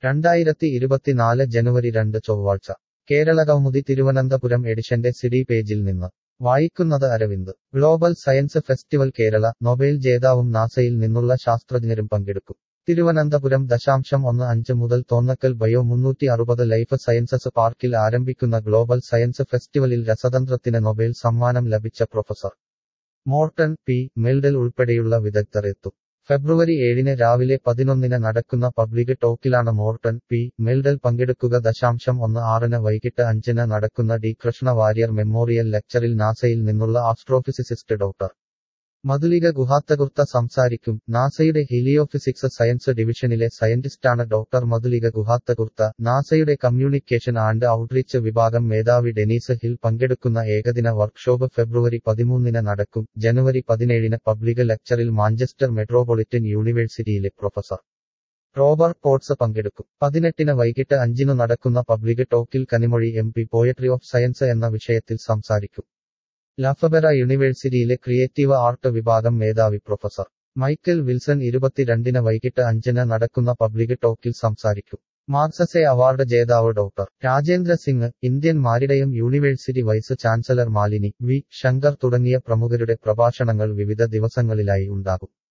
രണ്ടായിരത്തി ഇരുപത്തിനാല് ജനുവരി രണ്ട് ചൊവ്വാഴ്ച കേരളകൗമുദി തിരുവനന്തപുരം എഡിഷന്റെ സിഡി പേജിൽ നിന്ന് വായിക്കുന്നത് അരവിന്ദ് global science festival Kerala Nobel ജേതാവും നാസയിൽ നിന്നുള്ള ശാസ്ത്രജ്ഞരും പങ്കെടുക്കും തിരുവനന്തപുരം ദശാംശം ഒന്ന് അഞ്ച് മുതൽ തോന്നക്കൽ ബയോ മുന്നൂറ്റി അറുപത് ലൈഫ് സയൻസസ് പാർക്കിൽ ആരംഭിക്കുന്ന ഗ്ലോബൽ സയൻസ് ഫെസ്റ്റിവലിൽ രസതന്ത്രത്തിന് നൊബേൽ സമ്മാനം ലഭിച്ച പ്രൊഫസർ മോർട്ടൺ പി മെൽഡൽ ഉൾപ്പെടെയുള്ള വിദഗ്ധർ എത്തും ഫെബ്രുവരി ഏഴിന് രാവിലെ പതിനൊന്നിന് നടക്കുന്ന പബ്ലിക് ടോക്കിലാണ് മോർട്ടൺ പി മെൽഡൽ പങ്കെടുക്കുക ദശാംശം ഒന്ന് ആറിന് വൈകിട്ട് അഞ്ചിന് നടക്കുന്ന ഡി കൃഷ്ണ വാര്യർ മെമ്മോറിയൽ ലെക്ചറിൽ നാസയിൽ നിന്നുള്ള ആസ്ട്രോഫിസിസിസ്റ്റ് ഡോക്ടർ മധുലിക ഗുഹാത്തകുർത്ത സംസാരിക്കും നാസയുടെ ഹീലിയോഫിസിക്സ് സയൻസ് ഡിവിഷനിലെ സയന്റിസ്റ്റാണ് ഡോക്ടർ മധുലിക ഗുഹാത്തകുർത്ത നാസയുടെ കമ്മ്യൂണിക്കേഷൻ ആൻഡ് ഔട്ട്റീച്ച് വിഭാഗം മേധാവി ഡെനീസ് ഹിൽ പങ്കെടുക്കുന്ന ഏകദിന വർക്ക്ഷോപ്പ് ഫെബ്രുവരി പതിമൂന്നിന് നടക്കും ജനുവരി പതിനേഴിന് പബ്ലിക് ലെക്ചറിൽ മാഞ്ചസ്റ്റർ മെട്രോപൊളിറ്റൻ യൂണിവേഴ്സിറ്റിയിലെ പ്രൊഫസർ റോബർട്ട് പോട്സ് പങ്കെടുക്കും പതിനെട്ടിന് വൈകിട്ട് അഞ്ചിനു നടക്കുന്ന പബ്ലിക് ടോക്കിൽ Kanimozhi M P poetry of science എന്ന വിഷയത്തിൽ സംസാരിക്കും ലഫബെറ യൂണിവേഴ്സിറ്റിയിലെ ക്രിയേറ്റീവ് ആർട്ട് വിഭാഗം മേധാവി പ്രൊഫസർ മൈക്കൽ വിൽസൺ ഇരുപത്തിരണ്ടിന് വൈകിട്ട് അഞ്ചിന് നടക്കുന്ന പബ്ലിക് ടോക്കിൽ സംസാരിക്കും മാർക്സസെ അവാർഡ് ജേതാവ് doctor Rajendra Singh Indian maritime university vice chancellor Malini V Shankar തുടങ്ങിയ പ്രമുഖരുടെ പ്രഭാഷണങ്ങൾ വിവിധ ദിവസങ്ങളിലായി ഉണ്ടാകും